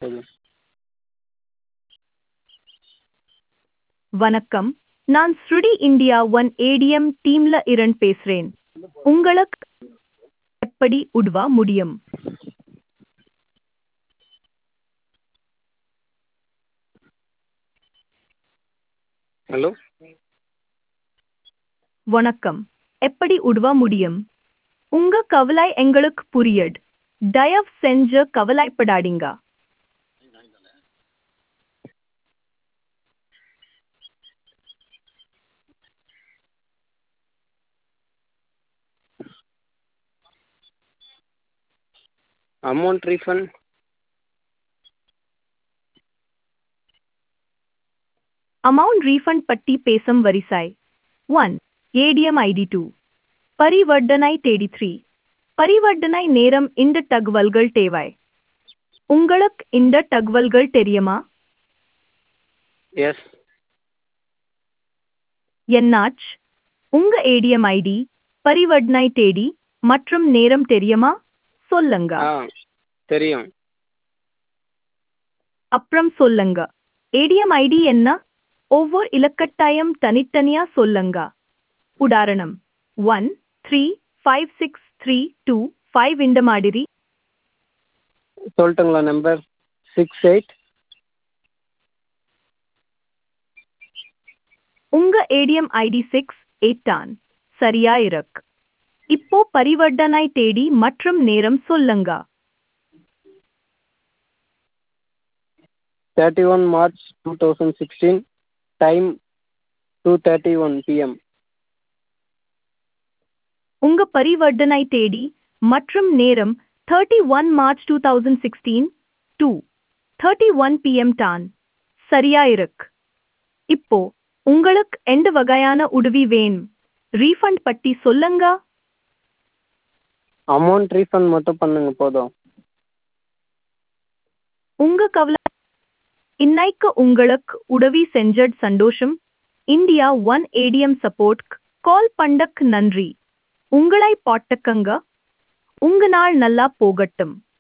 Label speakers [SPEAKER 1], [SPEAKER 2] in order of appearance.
[SPEAKER 1] போதும்
[SPEAKER 2] வணக்கம் நான் ஸ்ருடி இந்தியா ஒன் ஏடிஎம் டீம்ல இரண் பேசுறேன் உங்களுக்கு எப்படி உதவ முடியும்
[SPEAKER 1] ஹலோ
[SPEAKER 2] வணக்கம் எப்படி உதவ முடியும் உங்க கவலை எங்களுக்கு புரியட் தயவு செஞ்சு கவலைப்படாதீங்க
[SPEAKER 1] அமௌண்ட் ரீஃபண்ட்
[SPEAKER 2] அமௌண்ட் ரீஃபண்ட் பற்றி பேசும் வரிசை ஒன் ஏடிஎம் ஐடி டூ பரிவர்த்தனை தேதி த்ரீ பரிவர்த்தனை நேரம் இந்த தகவல்கள் தேவை உங்களுக்கு இந்த தகவல்கள் தெரியுமா
[SPEAKER 1] எஸ்
[SPEAKER 2] என்னாச் உங்க ஏடிஎம் ஐடி பரிவர்த்தனை தேதி மற்றும் நேரம் தெரியுமா சொல்லுங்க
[SPEAKER 1] ஆ தெரியும்
[SPEAKER 2] அப்புறம் சொல்லுங்க ஏடிஎம் ஐடி என்ன ஒவ்வொரு இலக்கட்டாயம் தனித்தனியா சொல்லுங்க உதாரணம் one three five six three two five இந்த மாதிரி
[SPEAKER 1] சொல்லட்டுங்களா நம்பர் சிக்ஸ் எயிட்
[SPEAKER 2] உங்க ஏடிஎம் ஐடி சிக்ஸ் எயிட் தான் சரியா இருக்கு இப்போ பரிவர்த்தனை தேதி மற்றும் நேரம் சொல்லுங்க
[SPEAKER 1] thirty one March two thousand sixteen time two thirty one PM
[SPEAKER 2] உங்க பரிவர்த்தனை தேதி மற்றும் நேரம் thirty one March two thousand sixteen two thirty one PM தான் சரியா இருக்கு இப்போ உங்களுக்கு எந்த வகையான உதவி வேணும் ரீஃபண்ட் பற்றி சொல்லுங்க
[SPEAKER 1] அமௌண்ட் ரீஃபண்ட் மட்டும் பண்ணுங்க போதும்
[SPEAKER 2] உங்க கவலை இன்னைக்கு உங்களுக்கு உதவி செஞ்சட் சந்தோஷம் India one ATM support call பண்டக் நன்றி உங்களை பாட்டுக்கங்க உங்க நாள் நல்லா போகட்டும்